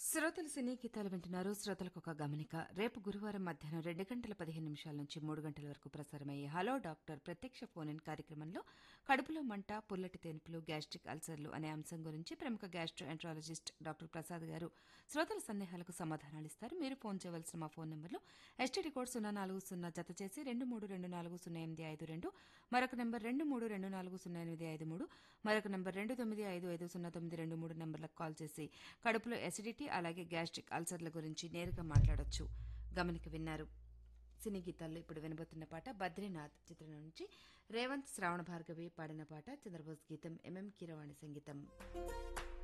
శ్రోతలు సినీ గీతాలు వింటున్నారు శ్రోతలకు ఒక గమనిక రేపు గురువారం మధ్యాహ్నం రెండు గంటల పదిహేను నిమిషాల నుంచి మూడు గంటల వరకు ప్రసారమయ్యే హలో డాక్టర్ ప్రత్యక్ష ఫోన్ ఇన్ కార్యక్రమంలో కడుపులో మంట పుల్లటి తెనుపులు గ్యాస్ట్రిక్ అల్సర్లు అనే అంశం గురించి ప్రముఖ గ్యాస్ట్రో ఎంట్రాలజిస్ట్ డాక్టర్ ప్రసాద్ గారు శ్రోతల సందేహాలకు సమాధానాలు ఇస్తారు మీరు ఫోన్ చేయవలసిన మా ఫోన్ నంబర్లు ఎస్టీడీ కోడ్ సున్నా నాలుగు సున్నా జత చేసి రెండు మూడు రెండు నాలుగు సున్నా ఎనిమిది ఐదు రెండు మరొక నెంబర్ రెండు మూడు రెండు నాలుగు సున్నా ఎనిమిది ఐదు మూడు మరొక నెంబర్ రెండు తొమ్మిది ఐదు ఐదు సున్నా తొమ్మిది రెండు మూడు నెంబర్లకు కాల్ చేసి కడుపులో ఎసిడిటీ అలాగే గ్యాస్ట్రిక్ అల్సర్ల గురించి నేరుగా మాట్లాడొచ్చు గమనిక విన్నారు సినీ గీతాల్లో ఇప్పుడు వినబోతున్న పాట బద్రీనాథ్ చిత్రం నుంచి రేవంత్ శ్రావణ భార్గవి పాడిన పాట చంద్రబోస్ గీతం ఎంఎం కీరవాణి సంగీతం